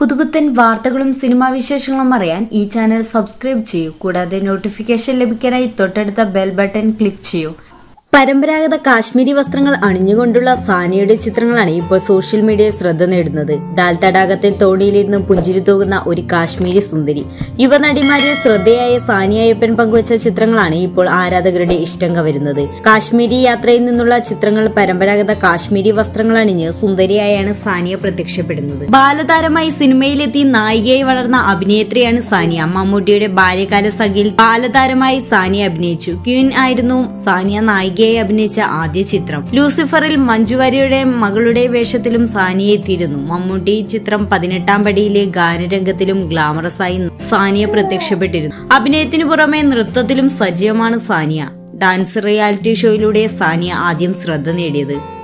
പുതുകുത്തൻ വാർത്തകളും സിനിമാ വിശേഷങ്ങളും അറിയാൻ ഈ ചാനൽ സബ്സ്ക്രൈബ് ചെയ്യൂ കൂടാതെ നോട്ടിഫിക്കേഷൻ ലഭിക്കാനായി തൊട്ടടുത്ത ബെൽ ബട്ടൺ ക്ലിക്ക് ചെയ്യൂ പരമ്പരാഗത കാശ്മീരി വസ്ത്രങ്ങൾ അണിഞ്ഞുകൊണ്ടുള്ള സാനിയുടെ ചിത്രങ്ങളാണ് ഇപ്പോൾ സോഷ്യൽ മീഡിയയിൽ ശ്രദ്ധ നേടുന്നത് ദാൽ തടാകത്തിൽ തോണിയിലിരുന്ന് പുഞ്ചിരി തൂകുന്ന ഒരു കാശ്മീരി സുന്ദരി യുവനടിമാരിൽ ശ്രദ്ധയായ സാനിയയ്യപ്പൻ പങ്കുവച്ച ചിത്രങ്ങളാണ് ഇപ്പോൾ ആരാധകരുടെ ഇഷ്ടം കവരുന്നത് കാശ്മീരി യാത്രയിൽ നിന്നുള്ള ചിത്രങ്ങൾ പരമ്പരാഗത കാശ്മീരി വസ്ത്രങ്ങൾ അണിഞ്ഞ് സുന്ദരിയായാണ് സാനിയ പ്രത്യക്ഷപ്പെടുന്നത് ബാലതാരമായി സിനിമയിലെത്തി നായികയായി വളർന്ന അഭിനേത്രിയാണ് സാനിയ മമ്മൂട്ടിയുടെ ബാല്യകാല സഖിയിൽ ബാലതാരമായി സാനിയ അഭിനയിച്ചു ക്വീൻ ആയിരുന്നു സാനിയ നായികയായി അഭിനയിച്ച ആദ്യ ചിത്രം ലൂസിഫറിൽ മഞ്ജു വാര്യരുടെ മകളുടെ വേഷത്തിലും സാനിയ എത്തിയിരുന്നു മമ്മൂട്ടി ചിത്രം പതിനെട്ടാം പടിയിലെ ഗാനരംഗത്തിലും ഗ്ലാമറസായി സാനിയ പ്രത്യക്ഷപ്പെട്ടിരുന്നു അഭിനയത്തിനു പുറമെ നൃത്തത്തിലും സജീവമാണ് സാനിയ ഡാൻസ് റിയാലിറ്റി ഷോയിലൂടെ സാനിയ ആദ്യം ശ്രദ്ധ നേടിയത്